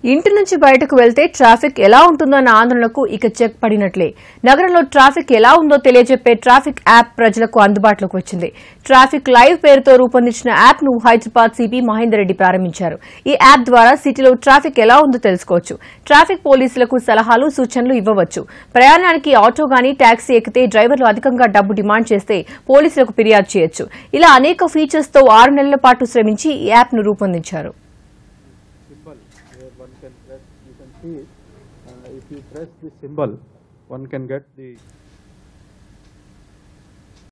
ఇంటి నుంచి బయటకు వెళ్తే ట్రాఫిక్ ఎలా ఉంటుందన్న ఆందోళనకు ఇక చెక్ పడినట్లే నగరంలో ట్రాఫిక్ ఎలా ఉందో తెలియజెప్పే ట్రాఫిక్ యాప్ ప్రజలకు అందుబాటులోకి వచ్చింది ట్రాఫిక్ లైవ్ పేరుతో రూపొందించిన యాప్ ను హైదరాబాద్ సిపి మహేందర్ రెడ్డి ప్రారంభించారు ఈ యాప్ ద్వారా సిటీలో ట్రాఫిక్ ఎలా ఉందో తెలుసుకోవచ్చు ట్రాఫిక్ పోలీసులకు సలహాలు సూచనలు ఇవ్వవచ్చు ప్రయాణానికి ఆటో గానీ టాక్సీ ఎక్కితే డ్రైవర్లు అధికంగా డబ్బు డిమాండ్ చేస్తే పోలీసులకు ఫిర్యాదు చేయొచ్చు ఇలా అనేక ఫీచర్స్ తో ఆరు నెలల పాటు శ్రమించి ఈ యాప్ ను రూపొందించారు symbol where one can press you can see it uh, if you press this symbol one can get the